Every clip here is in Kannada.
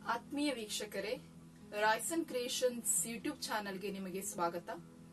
ಆತ್ಮೀಯ ವೀಕ್ಷಕರೇ ರಾಯ್ಸನ್ ಕ್ರಿಯೇಷನ್ಸ್ ಯೂಟ್ಯೂಬ್ ಚಾನೆಲ್ಗೆ ನಿಮಗೆ ಸ್ವಾಗತ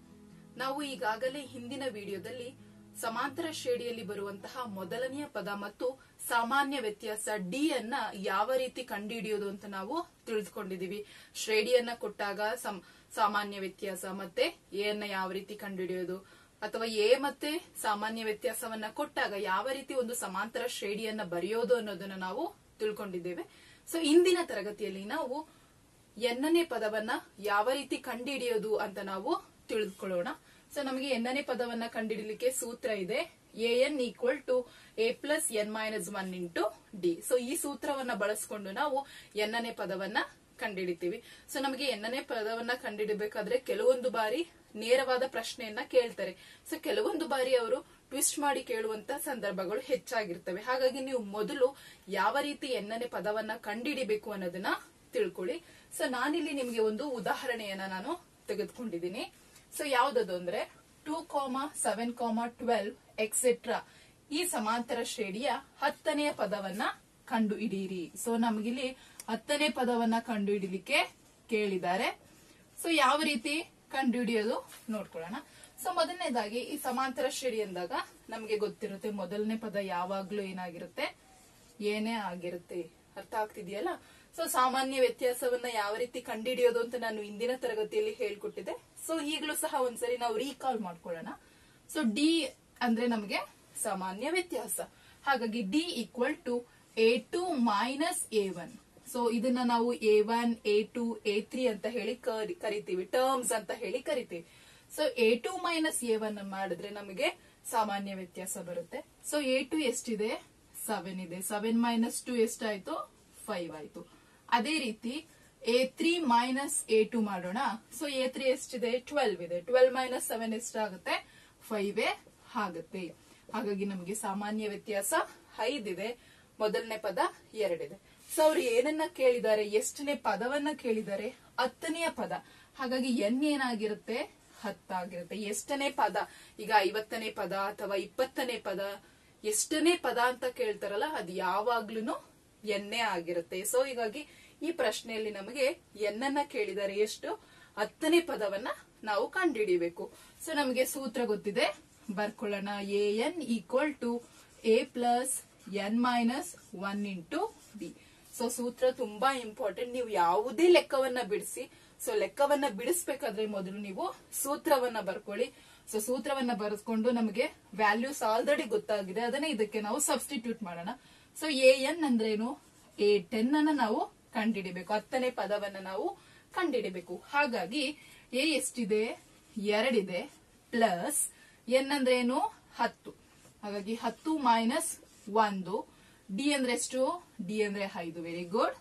ನಾವು ಈಗಾಗಲೇ ಹಿಂದಿನ ವಿಡಿಯೋದಲ್ಲಿ ಸಮಾಂತರ ಶ್ರೇಣಿಯಲ್ಲಿ ಬರುವಂತಹ ಮೊದಲನೆಯ ಪದ ಮತ್ತು ಸಾಮಾನ್ಯ ವ್ಯತ್ಯಾಸ ಡಿ ಅನ್ನ ಯಾವ ರೀತಿ ಕಂಡುಹಿಡಿಯೋದು ಅಂತ ನಾವು ತಿಳಿದುಕೊಂಡಿದೀವಿ ಶ್ರೇಣಿಯನ್ನ ಕೊಟ್ಟಾಗ ಸಂ- ಸಾಮಾನ್ಯ ವ್ಯತ್ಯಾಸ ಮತ್ತೆ ಎ ಅನ್ನ ಯಾವ ರೀತಿ ಕಂಡುಹಿಡಿಯೋದು ಅಥವಾ ಎ ಮತ್ತೆ ಸಾಮಾನ್ಯ ವ್ಯತ್ಯಾಸವನ್ನ ಕೊಟ್ಟಾಗ ಯಾವ ರೀತಿ ಒಂದು ಸಮಾಂತರ ಶ್ರೇಣಿಯನ್ನ ಬರೆಯೋದು ಅನ್ನೋದನ್ನ ನಾವು ತಿಳ್ಕೊಂಡಿದ್ದೇವೆ ಸೊ ಇಂದಿನ ತರಗತಿಯಲ್ಲಿ ನಾವು ಎನ್ನನೇ ಪದವನ್ನ ಯಾವ ರೀತಿ ಕಂಡುಹಿಡಿಯೋದು ಅಂತ ನಾವು ತಿಳಿದುಕೊಳ್ಳೋಣ ಸೊ ನಮಗೆ ಎನ್ನನೇ ಪದವನ್ನ ಕಂಡುಹಿಡಿಯಲಿಕ್ಕೆ ಸೂತ್ರ ಇದೆ A N equal to A plus N minus one into D so ಈ ಸೂತ್ರವನ್ನ ಬಳಸ್ಕೊಂಡು ನಾವು ಎನ್ನನೇ ಪದವನ್ನ ಕಂಡುಹಿಡಿತೀವಿ ಸೊ ನಮಗೆ ಎನ್ನನೇ ಪದವನ್ನ ಕಂಡುಹಿಡಬೇಕಾದ್ರೆ ಕೆಲವೊಂದು ಬಾರಿ ನೇರವಾದ ಪ್ರಶ್ನೆಯನ್ನ ಕೇಳ್ತಾರೆ ಸೊ ಕೆಲವೊಂದು ಬಾರಿ ಅವರು ಟ್ವಿಸ್ಟ್ ಮಾಡಿ ಕೇಳುವಂತ ಸಂದರ್ಭಗಳು ಹೆಚ್ಚಾಗಿರ್ತವೆ ಹಾಗಾಗಿ ನೀವು ಮೊದಲು ಯಾವ ರೀತಿ ಎನ್ನನೇ ಪದವನ್ನ ಕಂಡುಹಿಡಿಬೇಕು ಅನ್ನೋದನ್ನ ತಿಳ್ಕೊಳ್ಳಿ ಸೊ ನಾನಿಲ್ಲಿ ನಿಮಗೆ ಒಂದು ಉದಾಹರಣೆಯನ್ನ ನಾನು ತೆಗೆದುಕೊಂಡಿದ್ದೀನಿ ಸೊ ಯಾವ್ದದು ಅಂದ್ರೆ two comma seven comma twelve etcetera ಈ ಸಮಾಂತರ ಶ್ರೇಣಿಯ ಹತ್ತನೆಯ ಪದವನ್ನ ಕಂಡು ಹಿಡಿಯಿರಿ ಸೊ ನಮಗಿಲ್ಲಿ ಹತ್ತನೇ ಪದವನ್ನ ಕಂಡು ಹಿಡಿಲಿಕ್ಕೆ ಕೇಳಿದ್ದಾರೆ ಸೊ ಯಾವ ರೀತಿ ಕಂಡು ಹಿಡಿಯೋದು ನೋಡ್ಕೊಳ್ಳೋಣ ಸೊ ಮೊದಲನೇದಾಗಿ ಈ ಸಮಾಂತರ ಶ್ರೇಣಿ ಅಂದಾಗ ನಮಗೆ ಗೊತ್ತಿರುತ್ತೆ ಮೊದಲನೇ ಪದ ಯಾವಾಗ್ಲೂ ಏನಾಗಿರುತ್ತೆ ಏನೇ ಆಗಿರುತ್ತೆ ಅರ್ಥ ಆಗ್ತಿದೆಯಲ್ಲ ಸೊ ಸಾಮಾನ್ಯ ವ್ಯತ್ಯಾಸವನ್ನ ಯಾವ ರೀತಿ ಕಂಡುಹಿಡಿಯೋದು ಅಂತ ನಾನು ಇಂದಿನ ತರಗತಿಯಲ್ಲಿ ಹೇಳ್ಕೊಟ್ಟಿದ್ದೆ ಸೊ ಈಗಲೂ ಸಹ ಒಂದ್ಸರಿ ನಾವು ರೀಕಾಲ್ ಮಾಡ್ಕೊಳ್ಳೋಣ ಸೊ ಡಿ ಅಂದ್ರೆ ನಮಗೆ ಸಾಮಾನ್ಯ ವ್ಯತ್ಯಾಸ ಹಾಗಾಗಿ D equal to A two minus A one so ಇದನ್ನ ನಾವು A one A two A three ಅಂತ ಹೇಳಿ ಕರಿ- ಕರಿತೀವಿ ಟರ್ಮ್ಸ್ ಅಂತ ಹೇಳಿ ಕರಿತೀವಿ so A two minus A one ಮಾಡಿದ್ರೆ ನಮಗೆ ಸಾಮಾನ್ಯ ವ್ಯತ್ಯಾಸ ಬರುತ್ತೆ ಸೊ ಎ ಟು ಎಷ್ಟಿದೆ ಸೆವೆನ್ ಇದೆ ಸೆವೆನ್ ಮೈನಸ್ ಟು ಎಷ್ಟಾಯ್ತು ಫೈವ್ ಆಯ್ತು ಅದೇ ರೀತಿ A three minus A two ಮಾಡೋಣ ಸೊ ಎ ತ್ರೀ ಎಷ್ಟಿದೆ ಟ್ವೆಲ್ವ್ ಇದೆ ಟ್ವೆಲ್ವ್ ಮೈನಸ್ ಸೆವೆನ್ ಎಷ್ಟಾಗುತ್ತೆ ಫೈವ್ ಆಗುತ್ತೆ ಹಾಗಾಗಿ ನಮಗೆ ಸಾಮಾನ್ಯ ವ್ಯತ್ಯಾಸ ಐದಿದೆ ಮೊದಲನೇ ಪದ ಎರಡಿದೆ ಸೊ ಅವ್ರು ಏನನ್ನ ಕೇಳಿದ್ದಾರೆ ಎಷ್ಟನೇ ಪದವನ್ನ ಕೇಳಿದ್ದಾರೆ ಹತ್ತನೆಯ ಪದ ಹಾಗಾಗಿ ಎನ್ ಏನಾಗಿರುತ್ತೆ ಹತ್ತಾಗಿರುತ್ತೆ ಎಷ್ಟನೇ ಪದ ಈಗ ಐವತ್ತನೇ ಪದ ಅಥವಾ ಇಪ್ಪತ್ತನೇ ಪದ ಎಷ್ಟನೇ ಪದ ಅಂತ ಕೇಳ್ತಾರಲ್ಲ ಅದು ಯಾವಾಗ್ಲೂ ಎನ್ನೇ ಆಗಿರುತ್ತೆ ಸೊ ಹೀಗಾಗಿ ಈ ಪ್ರಶ್ನೆಯಲ್ಲಿ ನಮಗೆ ಎನ್ನನ್ನ ಕೇಳಿದ್ದಾರೆ ಎಷ್ಟು ಹತ್ತನೇ ಪದವನ್ನ ನಾವು ಕಂಡುಹಿಡಿಬೇಕು ಸೊ ನಮಗೆ ಸೂತ್ರ ಗೊತ್ತಿದೆ ಬರ್ಕೊಳ್ಳೋಣ A N equal to A plus N minus one into D so ಸೂತ್ರ ತುಂಬಾ ಇಂಪಾರ್ಟೆಂಟ್ ನೀವು ಯಾವುದೇ ಲೆಕ್ಕವನ್ನ ಬಿಡಿಸಿ ಸೊ ಲೆಕ್ಕವನ್ನ ಬಿಡಿಸ್ಬೇಕಾದ್ರೆ ಮೊದಲು ನೀವು ಸೂತ್ರವನ್ನ ಬರ್ಕೊಳ್ಳಿ ಸೊ ಸೂತ್ರವನ್ನ ಬರೆಸ್ಕೊಂಡು ನಮಗೆ ವ್ಯಾಲ್ಯೂಸ್ ಆಲ್ರೆಡಿ ಗೊತ್ತಾಗಿದೆ ಅದನ್ನೇ ಇದಕ್ಕೆ ನಾವು ಸಬ್ಸ್ಟಿಟ್ಯೂಟ್ ಮಾಡೋಣ ಸೊ ಎ ಎನ್ ಅಂದ್ರೇನು ಎ ಟೆನ್ ಅನ್ನ ನಾವು ಕಂಡುಹಿಡಿಬೇಕು ಹತ್ತನೇ ಪದವನ್ನ ನಾವು ಕಂಡುಹಿಡಿಬೇಕು ಹಾಗಾಗಿ ಎ ಎಷ್ಟಿದೆ ಎರಡಿದೆ ಪ್ಲಸ್ ಎನ್ ಅಂದ್ರೆ ಏನು ಹತ್ತು ಹಾಗಾಗಿ ಹತ್ತು ಮೈನಸ್ ಒಂದು ಡಿ ಅಂದ್ರೆ ಎಷ್ಟು ಡಿ ಅಂದ್ರೆ ಐದು ವೆರಿ ಗುಡ್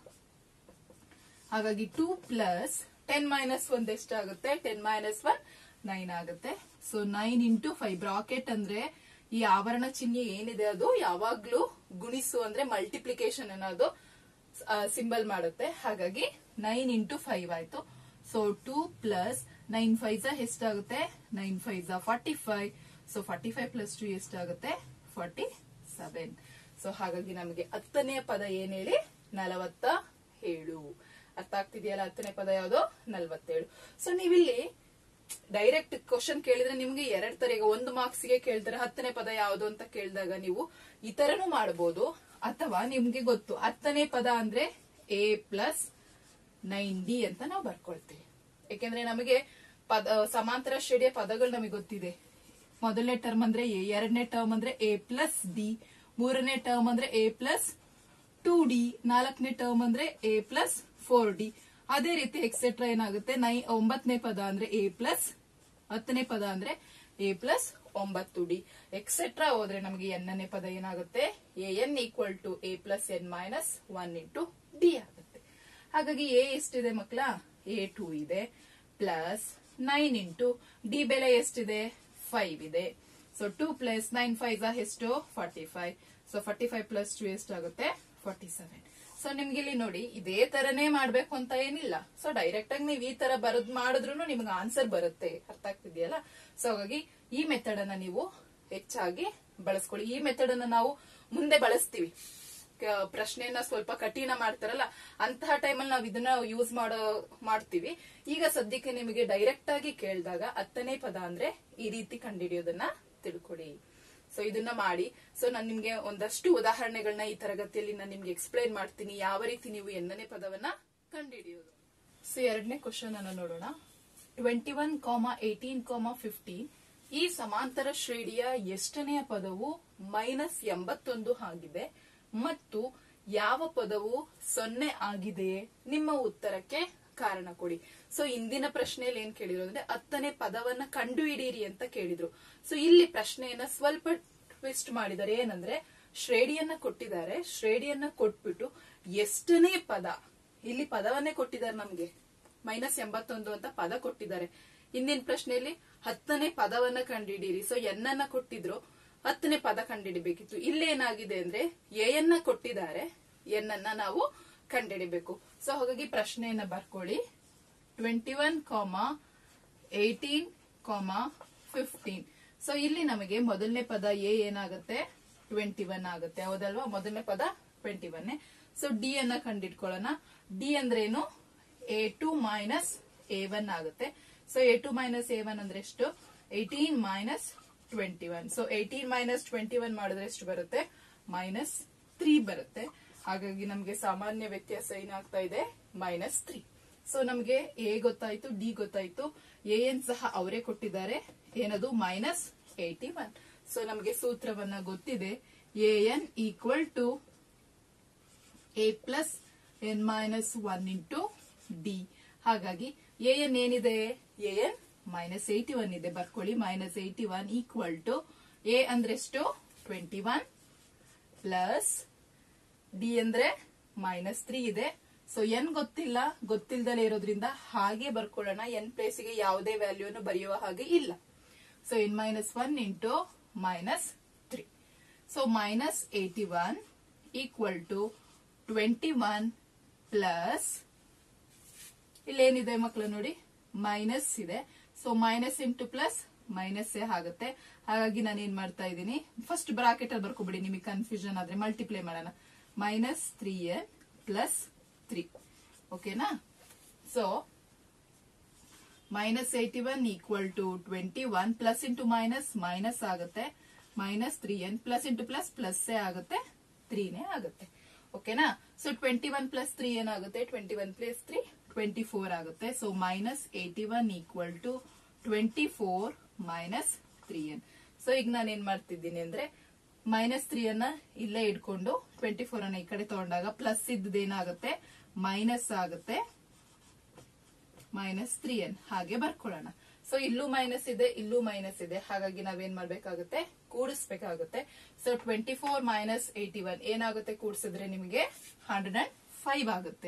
ಹಾಗಾಗಿ ಟೂ ಪ್ಲಸ್ ಟೆನ್ ಮೈನಸ್ ಒಂದ್ ಎಷ್ಟಾಗುತ್ತೆ ಟೆನ್ ಮೈನಸ್ ಒನ್ ನೈನ್ ಆಗುತ್ತೆ so nine into five bracket ಅಂದ್ರೆ ಈ ಆವರಣ ಚಿಹ್ನೆ ಏನಿದೆ ಅದು ಯಾವಾಗ್ಲೂ ಗುಣಿಸು ಅಂದ್ರೆ ಮಲ್ಟಿಪ್ಲಿಕೇಶನ್ ಅನ್ನೋದು ಸಿಂಬಲ್ ಮಾಡುತ್ತೆ ಹಾಗಾಗಿ ನೈನ್ ಇಂಟು ಫೈವ್ ಆಯ್ತು so two plus nine five ಎಷ್ಟಾಗುತ್ತೆ nine five forty five so forty five plus two ಎಷ್ಟಾಗುತ್ತೆ ಫಾರ್ಟಿ ಸೆವೆನ್ ಸೊ ಹಾಗಾಗಿ ನಮಗೆ ಹತ್ತನೆಯ ಪದ ಏನ್ ಹೇಳಿ ನಲವತ್ತ ಏಳು ಅರ್ಥ ಆಗ್ತಿದೆಯಲ್ಲ ಹತ್ತನೇ ಪದ ಯಾವುದು ನಲ್ವತ್ತೇಳು ಸೊ ನೀವಿಲ್ಲಿ ಡೈರೆಕ್ಟ್ ಕ್ವಶನ್ ಕೇಳಿದ್ರೆ ನಿಮ್ಗೆ ಎರಡ್ ತರ ಈಗ ಒಂದು ಮಾರ್ಕ್ಸ್ ಗೆ ಕೇಳ್ತಾರೆ ಹತ್ತನೇ ಪದ ಯಾವುದು ಅಂತ ಕೇಳಿದಾಗ ನೀವು ಈ ತರನು ಮಾಡಬಹುದು ಅಥವಾ ನಿಮ್ಗೆ ಗೊತ್ತು ಹತ್ತನೇ ಪದ ಅಂದ್ರೆ ಎ ಪ್ಲಸ್ ನೈನ್ ಡಿ ಅಂತ ನಾವು ಬರ್ಕೊಳ್ತೀವಿ ಯಾಕೆಂದ್ರೆ ನಮಗೆ ಪದ ಸಮಾಂತರ ಶ್ರೇಣಿಯ ಪದಗಳು ನಮಗೆ ಗೊತ್ತಿದೆ ಮೊದಲನೇ ಟರ್ಮ್ ಅಂದ್ರೆ ಎ ಎರಡನೇ ಟರ್ಮ್ ಅಂದ್ರೆ ಎ ಪ್ಲಸ್ ಡಿ ಮೂರನೇ ಟರ್ಮ್ ಅಂದ್ರೆ ಎ ಪ್ಲಸ್ ಟೂ ಡಿ ನಾಲ್ಕನೇ ಟರ್ಮ್ ಅಂದ್ರೆ ಎ ಪ್ಲಸ್ ಫೋರ್ ಡಿ ಅದೇ ರೀತಿ ಎಕ್ಸೆಟ್ರಾ ಏನಾಗುತ್ತೆ ನೈ ಒಂಬತ್ತನೇ ಪದ ಅಂದ್ರೆ ಎ ಪ್ಲಸ್ ಹತ್ತನೇ ಪದ ಅಂದ್ರೆ ಎ ಪ್ಲಸ್ ಒಂಬತ್ತು ಡಿ ಎಕ್ಸೆಟ್ರಾ ಹೋದ್ರೆ ನಮಗೆ ಎನ್ನನೇ ಪದ ಏನಾಗುತ್ತೆ A N equal to A plus N minus one into D ಆಗುತ್ತೆ ಹಾಗಾಗಿ ಎ ಎಷ್ಟಿದೆ ಮಕ್ಕಳ ಎ ಟೂ ಇದೆ ಪ್ಲಸ್ ನೈನ್ ಇಂಟು ಡಿ ಬೆಲೆ ಎಷ್ಟಿದೆ ಫೈವ್ ಇದೆ so two plus nine five ಎಷ್ಟು forty five so forty five plus two ಎಷ್ಟಾಗುತ್ತೆ ಫಾರ್ಟಿ ಸೆವೆನ್ ಸೊ ನಿಮ್ಗೆ ಇಲ್ಲಿ ನೋಡಿ ಇದೇ ತರನೇ ಮಾಡ್ಬೇಕು ಅಂತ ಏನಿಲ್ಲ ಸೊ ಡೈರೆಕ್ಟ್ ಆಗಿ ನೀವು ಈ ತರ ಬರದ್ ಮಾಡಿದ್ರು ನಿಮ್ಗೆ ಆನ್ಸರ್ ಬರುತ್ತೆ ಅರ್ಥ ಆಗ್ತಿದೆಯಲ್ಲ ಸೊ ಹಾಗಾಗಿ ಈ ಮೆಥಡ್ ಅನ್ನ ನೀವು ಹೆಚ್ಚಾಗಿ ಬಳಸ್ಕೊಳ್ಳಿ ಈ ಮೆಥಡ್ ಅನ್ನ ನಾವು ಮುಂದೆ ಬಳಸ್ತೀವಿ ಕ- ಪ್ರಶ್ನೆಯನ್ನ ಸ್ವಲ್ಪ ಕಠಿಣ ಮಾಡ್ತಾರಲ್ಲ ಅಂತಹ ಟೈಮಲ್ಲಿ ನಾವು ಇದನ್ನ ಯೂಸ್ ಮಾಡೋ ಮಾಡ್ತೀವಿ ಈಗ ಸದ್ಯಕ್ಕೆ ನಿಮಗೆ ಡೈರೆಕ್ಟ್ ಆಗಿ ಕೇಳಿದಾಗ ಹತ್ತನೇ ಪದ ಅಂದ್ರೆ ಈ ರೀತಿ ಕಂಡುಹಿಡಿಯೋದನ್ನ ತಿಳ್ಕೊಡಿ ಸೊ ಇದನ್ನ ಮಾಡಿ ಸೊ ನಾನು ನಿಮ್ಗೆ ಒಂದಷ್ಟು ಉದಾಹರಣೆಗಳನ್ನ ಈ ತರಗತಿಯಲ್ಲಿ ನಾನು ನಿಮ್ಗೆ ಎಕ್ಸ್ಪ್ಲೈನ್ ಮಾಡ್ತೀನಿ ಯಾವ ರೀತಿ ನೀವು ಎಣ್ಣನೇ ಪದವನ್ನ ಕಂಡುಹಿಡಿಯೋದು ಸೊ ಎರಡನೇ ಕ್ವಶನ್ ಅನ್ನ ನೋಡೋಣ twenty one comma eighteen comma fifteen ಈ ಸಮಾಂತರ ಶ್ರೇಣಿಯ ಎಷ್ಟನೆಯ ಪದವು ಮೈನಸ್ ಎಂಬತ್ತೊಂದು ಆಗಿದೆ ಮತ್ತು ಯಾವ ಪದವು ಸೊನ್ನೆ ಆಗಿದೆಯೇ ನಿಮ್ಮ ಉತ್ತರಕ್ಕೆ ಕಾರಣ ಕೊಡಿ ಸೊ ಇಂದಿನ ಪ್ರಶ್ನೆಯಲ್ಲಿ ಏನ್ ಕೇಳಿದ್ರು ಅಂದ್ರೆ ಹತ್ತನೇ ಪದವನ್ನ ಕಂಡುಹಿಡಿಯಿರಿ ಅಂತ ಕೇಳಿದ್ರು ಸೊ ಇಲ್ಲಿ ಪ್ರಶ್ನೆಯನ್ನ ಸ್ವಲ್ಪ ಟ್ವಿಸ್ಟ್ ಮಾಡಿದ್ದಾರೆ ಏನಂದ್ರೆ ಶ್ರೇಣಿಯನ್ನ ಕೊಟ್ಟಿದ್ದಾರೆ ಶ್ರೇಣಿಯನ್ನ ಕೊಟ್ಬಿಟ್ಟು ಎಷ್ಟನೇ ಪದ ಇಲ್ಲಿ ಪದವನ್ನೇ ಕೊಟ್ಟಿದ್ದಾರೆ ನಮ್ಗೆ ಮೈನಸ್ ಎಂಬತ್ತೊಂದು ಅಂತ ಪದ ಕೊಟ್ಟಿದ್ದಾರೆ ಹಿಂದಿನ ಪ್ರಶ್ನೆಯಲ್ಲಿ ಹತ್ತನೇ ಪದವನ್ನ ಕಂಡುಹಿಡಿಯಿರಿ ಸೊ ಎನ್ನನ್ನ ಕೊಟ್ಟಿದ್ರು ಹತ್ತನೇ ಪದ ಕಂಡುಹಿಡಿಬೇಕಿತ್ತು ಇಲ್ಲೇನಾಗಿದೆ ಅಂದ್ರೆ ಎಯನ್ನ ಕೊಟ್ಟಿದ್ದಾರೆ ಎನ್ನನ್ನ ನಾವು ಕಂಡುಹಿಡಿಬೇಕು ಸೊ ಹಾಗಾಗಿ ಪ್ರಶ್ನೆಯನ್ನ ಬರ್ಕೊಳ್ಳಿ twenty one comma eighteen comma fifteen so ಇಲ್ಲಿ ನಮಗೆ ಮೊದಲನೇ ಪದ ಎ ಏನಾಗುತ್ತೆ ಟ್ವೆಂಟಿ ಒನ್ ಆಗುತ್ತೆ ಹೌದಲ್ವಾ ಮೊದಲನೇ ಪದ ಟ್ವೆಂಟಿ ಒನ್ ಸೊ ಡಿ ಅನ್ನ ಕಂಡಿಟ್ಕೊಳ್ಳೋಣ ಡಿ ಅಂದ್ರೆ ಏನು A two minus A one ಆಗುತ್ತೆ so A two minus A one ಅಂದ್ರೆ ಎಷ್ಟು eighteen minus twenty one so eighteen minus twenty one ಮಾಡಿದ್ರೆ ಎಷ್ಟು ಬರುತ್ತೆ ಮೈನಸ್ ತ್ರೀ ಬರುತ್ತೆ ಹಾಗಾಗಿ ನಮಗೆ ಸಾಮಾನ್ಯ ವ್ಯತ್ಯಾಸ ಏನಾಗ್ತಾ ಇದೆ ಮೈನಸ್ ತ್ರೀ ಸೊ ನಮಗೆ ಎ ಗೊತ್ತಾಯ್ತು ಡಿ ಗೊತ್ತಾಯ್ತು ಎ ಎನ್ ಸಹ ಅವರೇ ಕೊಟ್ಟಿದ್ದಾರೆ ಏನದು ಮೈನಸ್ ಏಟಿ ಒನ್ ಸೊ ನಮಗೆ ಸೂತ್ರವನ್ನ ಗೊತ್ತಿದೆ A N equal to A plus N minus one into D ಹಾಗಾಗಿ ಎ ಎನ್ ಏನಿದೆ A N minus eighty one ಇದೆ ಬರ್ಕೊಳ್ಳಿ minus eighty one equal to A ಅಂದ್ರೆ ಎಷ್ಟು ಟ್ವೆಂಟಿ ಒನ್ ಪ್ಲಸ್ ಡಿ ಅಂದ್ರೆ ಮೈನಸ್ ತ್ರೀ ಇದೆ ಸೊ ಎನ್ ಗೊತ್ತಿಲ್ಲ ಗೊತ್ತಿಲ್ದಲೇ ಇರೋದ್ರಿಂದ ಹಾಗೆ ಬರ್ಕೊಳ್ಳೋಣ ಎನ್ ಪ್ಲೇಸ್ಗೆ ಯಾವುದೇ ವ್ಯಾಲ್ಯೂನು ಬರೆಯುವ ಹಾಗೆ ಇಲ್ಲ so N minus one into minus three so minus eighty one equal to twenty one plus ಇಲ್ಲೇನಿದೆ ಮಕ್ಕಳು ನೋಡಿ ಮೈನಸ್ ಇದೆ so minus into plus minus ಆಗುತ್ತೆ ಹಾಗಾಗಿ ನಾನು ಏನ್ ಮಾಡ್ತಾ ಇದ್ದೀನಿ ಫಸ್ಟ್ ಬ್ರಾಕೆಟ್ ಅಲ್ಲಿ ಬರ್ಕೊಬಿಡಿ ನಿಮಗೆ ಕನ್ಫ್ಯೂಷನ್ ಆದ್ರೆ ಮಲ್ಟಿಪ್ಲೈ ಮಾಡೋಣ minus three n plus three ಓಕೆನಾ so minus eighty one equal to twenty one plus into minus minus ಆಗುತ್ತೆ minus three n plus into plus plus ಆಗುತ್ತೆ ತ್ರೀನೇ ಆಗುತ್ತೆ ಓಕೆನಾ so twenty one plus three ಏನಾಗುತ್ತೆ twenty one plus three twenty four ಆಗುತ್ತೆ so minus eighty one equal to twenty four minus three n so ಈಗ ನಾನು ಏನ್ ಮಾಡ್ತಿದ್ದೀನಿ ಅಂದ್ರೆ ಮೈನಸ್ ತ್ರೀ ಅನ್ನ ಇಲ್ಲೇ ಇಟ್ಕೊಂಡು ಟ್ವೆಂಟಿ ಫೋರ್ ಅನ್ನ ಈ ಕಡೆ ತಗೊಂಡಾಗ ಪ್ಲಸ್ ಇದ್ದೇನಾಗುತ್ತೆ ಮೈನಸ್ ಆಗುತ್ತೆ ಮೈನಸ್ ತ್ರೀ ಎನ್ ಹಾಗೆ ಬರ್ಕೊಳ್ಳೋಣ ಸೊ ಇಲ್ಲೂ ಮೈನಸ್ ಇದೆ ಇಲ್ಲೂ ಮೈನಸ್ ಇದೆ ಹಾಗಾಗಿ ನಾವೇನ್ ಮಾಡ್ಬೇಕಾಗುತ್ತೆ ಕೂಡಿಸ್ಬೇಕಾಗುತ್ತೆ so twenty four minus eighty one ಏನಾಗುತ್ತೆ ಕೂಡಿಸಿದ್ರೆ ನಿಮಗೆ ಹಂಡ್ರೆಡ್ ಅಂಡ್ ಫೈವ್ ಆಗುತ್ತೆ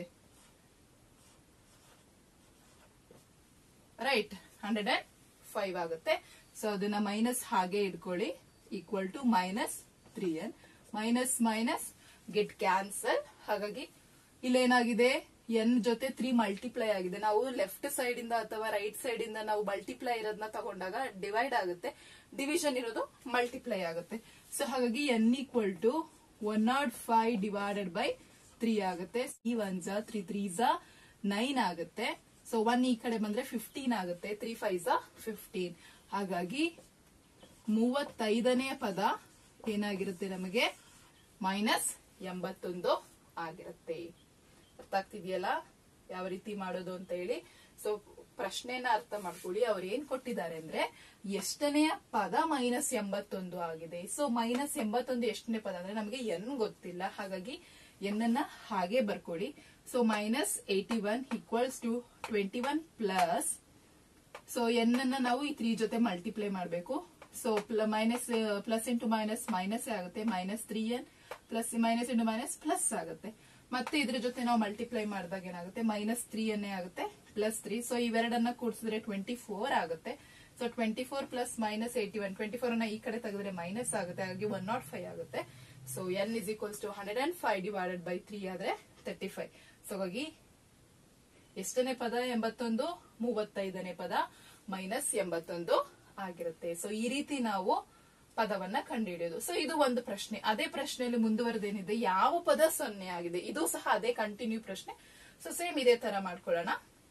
ರೈಟ್ ಹಂಡ್ರೆಡ್ ಅಂಡ್ ಫೈವ್ ಆಗುತ್ತೆ ಸೊ ಅದನ್ನ ಮೈನಸ್ ಹಾಗೆ ಇಟ್ಕೊಳ್ಳಿ equal to minus three n minus minus get cancel ಹಾಗಾಗಿ ಇಲ್ಲೇನಾಗಿದೆ ಎನ್ ಜೊತೆ ತ್ರೀ ಮಲ್ಟಿಪ್ಲೈ ಆಗಿದೆ ನಾವು ಲೆಫ್ಟ್ ಸೈಡ್ ಇಂದ ಅಥವಾ ರೈಟ್ ಸೈಡ್ ಇಂದ ನಾವು ಮಲ್ಟಿಪ್ಲೈ ಇರೋದನ್ನ ತಗೊಂಡಾಗ ಡಿವೈಡ್ ಆಗುತ್ತೆ ಡಿವಿಷನ್ ಇರೋದು ಮಲ್ಟಿಪ್ಲೈ ಆಗುತ್ತೆ ಸೊ ಹಾಗಾಗಿ n equal to one nought five divided by three ಆಗುತ್ತೆ ಈ ಒನ್ ಜಾ ತ್ರೀ ತ್ರೀ ಜಾ ನೈನ್ ಆಗುತ್ತೆ ಸೊ ಒನ್ ಈ ಕಡೆ ಬಂದ್ರೆ ಫಿಫ್ಟೀನ್ ಆಗುತ್ತೆ ತ್ರೀ ಫೈವ್ ಜಾ ಫಿಫ್ಟೀನ್ ಹಾಗಾಗಿ ಮೂವತ್ತೈದನೇ ಪದ ಏನಾಗಿರುತ್ತೆ ನಮಗೆ ಮೈನಸ್ ಎಂಬತ್ತೊಂದು ಆಗಿರುತ್ತೆ ಅರ್ಥ ಆಗ್ತಿದೆಯಲ್ಲ ಯಾವ ರೀತಿ ಮಾಡೋದು ಅಂತ ಹೇಳಿ ಸೊ ಪ್ರಶ್ನೆನ ಅರ್ಥ ಮಾಡ್ಕೊಳ್ಳಿ ಅವ್ರು ಏನ್ ಕೊಟ್ಟಿದ್ದಾರೆ ಅಂದ್ರೆ ಎಷ್ಟನೆಯ ಪದ ಮೈನಸ್ ಎಂಬತ್ತೊಂದು ಆಗಿದೆ ಸೊ ಮೈನಸ್ ಎಂಬತ್ತೊಂದು ಎಷ್ಟನೇ ಪದ ಅಂದ್ರೆ ನಮಗೆ ಎನ್ ಗೊತ್ತಿಲ್ಲ ಹಾಗಾಗಿ ಎನ್ನನ್ನ ಹಾಗೆ ಬರ್ಕೊಳ್ಳಿ so minus eighty one equals to twenty one plus so n ಅನ್ನ ನಾವು ಈ ತ್ರೀ ಜೊತೆ ಮಲ್ಟಿಪ್ಲೈ ಮಾಡಬೇಕು so minus plus into minus minus ಆಗುತ್ತೆ minus three n plus minus into minus plus ಆಗುತ್ತೆ ಮತ್ತೆ ಇದ್ರ ಜೊತೆ ನಾವು ಮಲ್ಟಿಪ್ಲೈ ಮಾಡಿದಾಗ ಏನಾಗುತ್ತೆ ಮೈನಸ್ ತ್ರೀ ಅನ್ನೇ ಆಗುತ್ತೆ ಪ್ಲಸ್ ತ್ರೀ ಸೊ ಇವೆರಡನ್ನ ಕೂಡಿಸಿದ್ರೆ ಟ್ವೆಂಟಿ ಫೋರ್ ಆಗುತ್ತೆ so twenty four plus minus eighty one twenty four ಅನ್ನ ಈ ಕಡೆ ತೆಗೆದ್ರೆ ಮೈನಸ್ ಆಗುತ್ತೆ ಹಾಗಾಗಿ ಒನ್ ನಾಟ್ ಫೈವ್ ಆಗುತ್ತೆ so n is equals to hundred and five divided by three ಆದ್ರೆ ತರ್ಟಿ ಫೈವ್ ಸೊ ಹಾಗಾಗಿ ಎಷ್ಟನೇ ಪದ ಎಂಬತ್ತೊಂದು ಮೂವತ್ತೈದನೇ ಪದ ಮೈನಸ್ ಎಂಬತ್ತೊಂದು ಆಗಿರುತ್ತೆ ಸೊ ಈ ರೀತಿ ನಾವು ಪದವನ್ನ ಕಂಡುಹಿಡಿಯೋದು ಸೊ ಇದು ಒಂದು ಪ್ರಶ್ನೆ ಅದೇ ಪ್ರಶ್ನೆಯಲ್ಲಿ ಮುಂದುವರೆದೇನಿದೆ ಯಾವ ಪದ ಸೊನ್ನೆ ಆಗಿದೆ ಇದು ಸಹ ಅದೇ ಕಂಟಿನ್ಯೂ ಪ್ರಶ್ನೆ ಸೊ ಸೇಮ್ ಇದೇ ತರ ಮಾಡ್ಕೊಳ್ಳೋಣ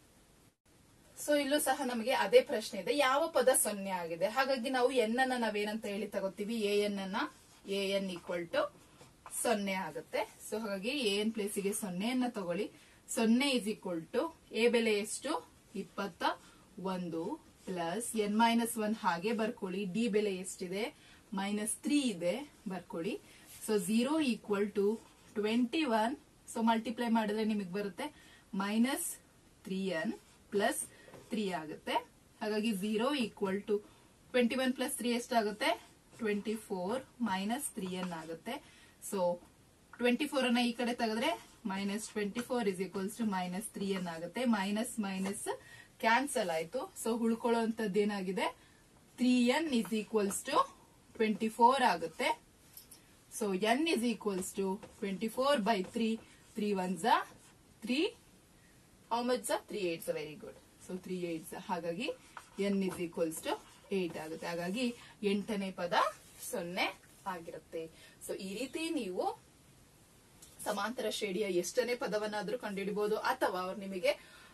ಸೊ ಇಲ್ಲೂ ಸಹ ನಮಗೆ ಅದೇ ಪ್ರಶ್ನೆ ಇದೆ ಯಾವ ಪದ ಸೊನ್ನೆ ಆಗಿದೆ ಹಾಗಾಗಿ ನಾವು ಎನ್ ಅನ್ನ ನಾವೇನಂತ ಹೇಳಿ ತಗೋತೀವಿ ಎ ಎನ್ ಅನ್ನ ಎ ಎನ್ ಈಕ್ವಲ್ ಟು ಸೊನ್ನೆ ಆಗುತ್ತೆ ಸೊ ಹಾಗಾಗಿ ಎ ಎನ್ ಪ್ಲೇಸಿಗೆ ಸೊನ್ನೆಯನ್ನ ತಗೊಳ್ಳಿ ಸೊನ್ನೆ ಇಸ್ ಈಕ್ವಲ್ ಟು ಎ ಬೆಲೆ ಎಷ್ಟು ಇಪ್ಪತ್ತ ಒಂದು ಪ್ಲಸ್ ಎನ್ ಮೈನಸ್ ಒನ್ ಹಾಗೆ ಬರ್ಕೊಳ್ಳಿ ಡಿ ಬೆಲೆ ಎಷ್ಟಿದೆ ಮೈನಸ್ ತ್ರೀ ಇದೆ ಬರ್ಕೊಳ್ಳಿ so zero equal to twenty one so multiply ಮಾಡಿದ್ರೆ ನಿಮಗೆ ಬರುತ್ತೆ minus three n plus three ಆಗುತ್ತೆ ಹಾಗಾಗಿ zero equal to twenty one plus three ಎಷ್ಟಾಗುತ್ತೆ twenty four minus three n ಆಗುತ್ತೆ ಸೊ ಟ್ವೆಂಟಿ ಫೋರ್ ಅನ್ನ ಈ ಕಡೆ ತೆಗೆದ್ರೆ minus twenty four is equals to minus three n ಆಗುತ್ತೆ ಮೈನಸ್ ಮೈನಸ್ ಕ್ಯಾನ್ಸಲ್ ಆಯ್ತು ಸೊ ಉಳ್ಕೊಳ್ಳುವಂತದ್ದು ಏನಾಗಿದೆ three n is equals to twenty four ಆಗುತ್ತೆ so n is equals to twenty four by three three one ಝ three how much three eights very good so three eights ಹಾಗಾಗಿ n is equals to eight ಆಗುತ್ತೆ ಹಾಗಾಗಿ ಎಂಟನೇ ಪದ ಸೊನ್ನೆ ಆಗಿರುತ್ತೆ ಸೊ ಈ ರೀತಿ ನೀವು ಸಮಾಂತರ ಶ್ರೇಣಿಯ ಎಷ್ಟನೇ ಪದವನ್ನಾದ್ರೂ ಕಂಡುಹಿಡಿಬಹುದು ಅಥವಾ ಅವ್ರು ನಿಮಗೆ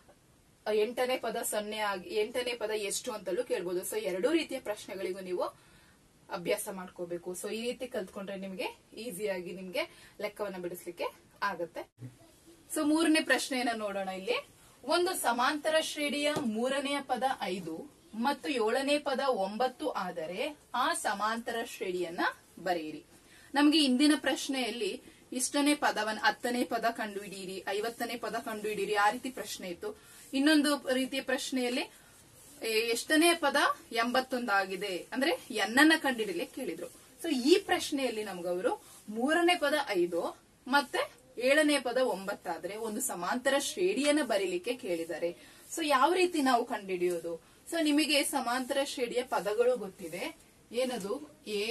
ಎಂಟನೇ ಪದ ಸೊನ್ನೆ ಆಗಿ ಎಂಟನೇ ಪದ ಎಷ್ಟು ಅಂತಲೂ ಕೇಳ್ಬೋದು ಸೊ ಎರಡೂ ರೀತಿಯ ಪ್ರಶ್ನೆಗಳಿಗೂ ನೀವು ಅಭ್ಯಾಸ ಮಾಡ್ಕೋಬೇಕು ಸೊ ಈ ರೀತಿ ಕಲ್ತ್ಕೊಂಡ್ರೆ ನಿಮಗೆ ಈಸಿಯಾಗಿ ನಿಮ್ಗೆ ಲೆಕ್ಕವನ್ನ ಬಿಡಿಸ್ಲಿಕ್ಕೆ ಆಗತ್ತೆ ಸೊ ಮೂರನೇ ಪ್ರಶ್ನೆಯನ್ನ ನೋಡೋಣ ಇಲ್ಲಿ ಒಂದು ಸಮಾಂತರ ಶ್ರೇಣಿಯ ಮೂರನೆಯ ಪದ ಐದು ಮತ್ತು ಏಳನೇ ಪದ ಒಂಬತ್ತು ಆದರೆ ಆ ಸಮಾಂತರ ಶ್ರೇಣಿಯನ್ನ ಬರೆಯಿರಿ ನಮಗೆ ಇಂದಿನ ಪ್ರಶ್ನೆಯಲ್ಲಿ ಇಷ್ಟನೇ ಪದವನ್ನ ಹತ್ತನೇ ಪದ ಕಂಡುಹಿಡಿಯಿರಿ ಐವತ್ತನೇ ಪದ ಕಂಡುಹಿಡಿಯಿರಿ ಆ ರೀತಿ ಪ್ರಶ್ನೆ ಇತ್ತು ಇನ್ನೊಂದು ರೀತಿಯ ಪ್ರಶ್ನೆಯಲ್ಲಿ ಏ, ಎಷ್ಟನೇ ಪದ ಎಂಬತ್ತೊಂದಾಗಿದೆ ಅಂದ್ರೆ ಎನ್ನನ್ನ ಕಂಡುಹಿಡಿಲಿಕ್ಕೆ ಕೇಳಿದ್ರು ಸೊ ಈ ಪ್ರಶ್ನೆಯಲ್ಲಿ ನಮ್ಗವರು ಮೂರನೇ ಪದ ಐದು ಮತ್ತೆ ಏಳನೇ ಪದ ಒಂಬತ್ತಾದ್ರೆ ಒಂದು ಸಮಾಂತರ ಶ್ರೇಣಿಯನ್ನ ಬರೀಲಿಕ್ಕೆ ಕೇಳಿದ್ದಾರೆ ಸೊ ಯಾವ ರೀತಿ ನಾವು ಕಂಡುಹಿಡಿಯೋದು ಸೊ ನಿಮಗೆ ಸಮಾಂತರ ಶ್ರೇಣಿಯ ಪದಗಳು ಗೊತ್ತಿದೆ ಏನದು a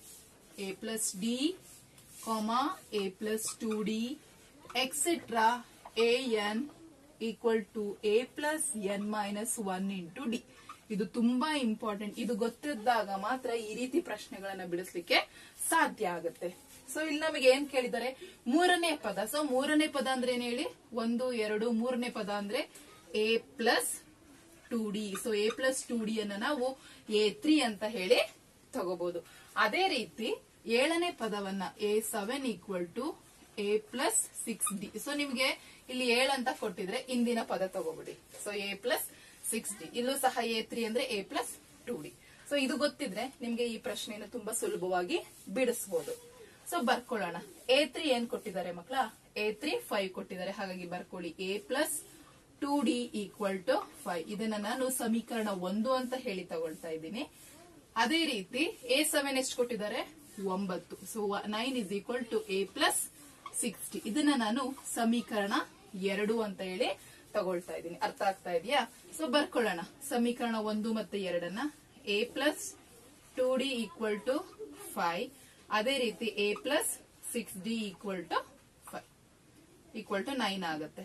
a plus d comma a plus two d etcetera a N equal to A plus N minus one into d ಇದು ತುಂಬಾ ಇಂಪಾರ್ಟೆಂಟ್ ಇದು ಗೊತ್ತಿದ್ದಾಗ ಮಾತ್ರ ಈ ರೀತಿ ಪ್ರಶ್ನೆಗಳನ್ನ ಬಿಡಿಸ್ಲಿಕ್ಕೆ ಸಾಧ್ಯ ಆಗುತ್ತೆ ಸೊ ಇಲ್ಲಿ ನಮಗೆ ಏನ್ ಕೇಳಿದ್ದಾರೆ ಮೂರನೇ ಪದ ಸೊ ಮೂರನೇ ಪದ ಅಂದ್ರೆ ಏನ್ ಹೇಳಿ ಒಂದು ಎರಡು ಮೂರನೇ ಪದ ಅಂದ್ರೆ A plus two d so a plus two d ಅನ್ನ ನಾವು ಎ ತ್ರೀ ಅಂತ ಹೇಳಿ ತಗೋಬಹುದು ಅದೇ ರೀತಿ ಏಳನೇ ಪದವನ್ನ a seven equal to A plus six d so ನಿಮ್ಗೆ ಇಲ್ಲಿ ಏಳು ಅಂತ ಕೊಟ್ಟಿದ್ರೆ ಇಂದಿನ ಪದ ತಗೋಬಿಡಿ so a plus six d ಇಲ್ಲೂ ಸಹ ಎ ತ್ರೀ ಅಂದ್ರೆ A plus two d so ಇದು ಗೊತ್ತಿದ್ರೆ ನಿಮ್ಗೆ ಈ ಪ್ರಶ್ನೆಯನ್ನು ತುಂಬಾ ಸುಲಭವಾಗಿ ಬಿಡಿಸಬಹುದು ಸೊ ಬರ್ಕೊಳ್ಳೋಣ ಎ ತ್ರೀ ಏನ್ ಕೊಟ್ಟಿದ್ದಾರೆ ಮಕ್ಕಳ ಎ ತ್ರೀ ಫೈವ್ ಕೊಟ್ಟಿದ್ದಾರೆ ಹಾಗಾಗಿ ಬರ್ಕೊಳ್ಳಿ a plus two d equal to five ಇದನ್ನ ನಾನು ಸಮೀಕರಣ ಒಂದು ಅಂತ ಹೇಳಿ ತಗೊಳ್ತಾ ಇದ್ದೀನಿ ಅದೇ ರೀತಿ ಎ ಸೆವೆನ್ ಎಷ್ಟು ಕೊಟ್ಟಿದ್ದಾರೆ ಒಂಬತ್ತು so nine is equal to A plus sixty ಇದನ್ನ ನಾನು ಸಮೀಕರಣ ಎರಡು ಅಂತ ಹೇಳಿ ತಗೊಳ್ತಾ ಇದ್ದೀನಿ ಅರ್ಥ ಆಗ್ತಾ ಇದೆಯಾ ಸೊ ಬರ್ಕೊಳ್ಳೋಣ ಸಮೀಕರಣ ಒಂದು ಮತ್ತೆ ಎರಡನ್ನ a plus two d equal to five ಅದೇ ರೀತಿ a plus six d equal to five equal to nine ಆಗುತ್ತೆ